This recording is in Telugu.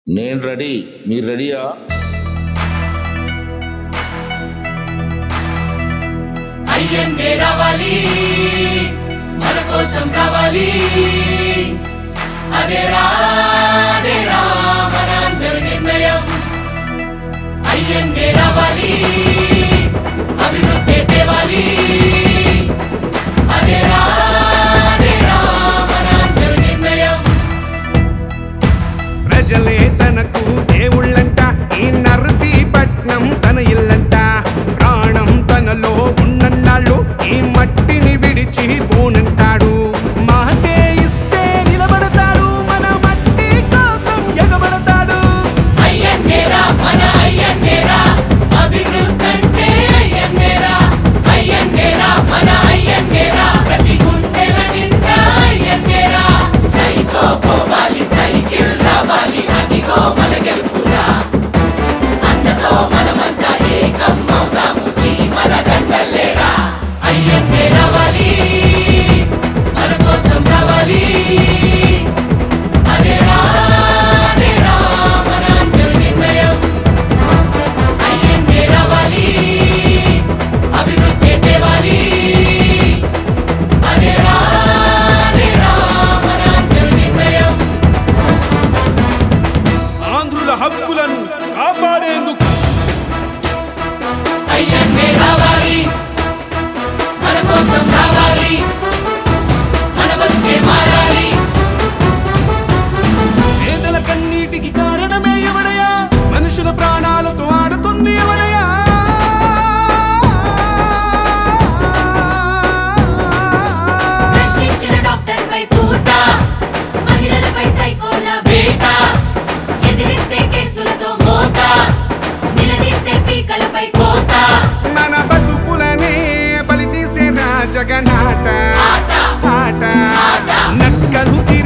నేను రెడీ మీరు రెడీయా అయ్యన్నే రావాలి మన కోసం రావాలి అదేరా అదేరా మన అందరి నిర్ణయం అయ్యన్నే రావాలి అభివృద్ధి తేవాలి అదేరా అదేరా మన అందరి నిర్ణయం ప్రజలే తనకు దేవుళ్ళంట ఈ నరసీపట్నం తన ఇల్లంట ప్రాణం తనలో ఉన్నన్నాళ్ళు ఈ మట్టిని విడిచి పోనంటాడు మాటే ఇస్తే నిలబడతాడు మన మట్టి కోసం ఎగబడతాడు అయ్యన్నేరా మన అయ్యన్నేరా అభివృద్ధంటే అయ్యన్నేరా అయ్యన్నేరా మన అయ్యన్నేరా ప్రతి గుండెల నిండా అయ్యన్నేరా సైకో పోవాలి సైకిల్ రావాలి అదిగో మన గెలుపురా అన్నతో మనమంతా ఏకం అవుదాము చీమల దండలేరా అయ్యన్నే రావాలి మన కోసం రావాలి అదేరా అదేరా మన అందరి నిర్ణయం అయ్యన్నే రావాలి అభివృద్ధి తేవాలి అదేరా అదేరా మన అందరి నిర్ణయం ఆంధ్రుల హక్కులను కాపాడేందుకు అయ్యన్నే రావాలి మన కోసం రావాలి మన బతుకే మారాలి పేదల కన్నీటికి కారణమే ఎవడయా మనుషుల ప్రాణాలతో ఆడుతుంది ఎవడయా ప్రశ్నించిన డాక్టర్ పై తూట మహిళలపై సైకోల వేట ఎదిరిస్తే కేసులతో మోత నిలదీస్తే పీకలపై కోత మన బతుకులనే బలి తీసే రాజగనాట ఆట ఆట నక్కలు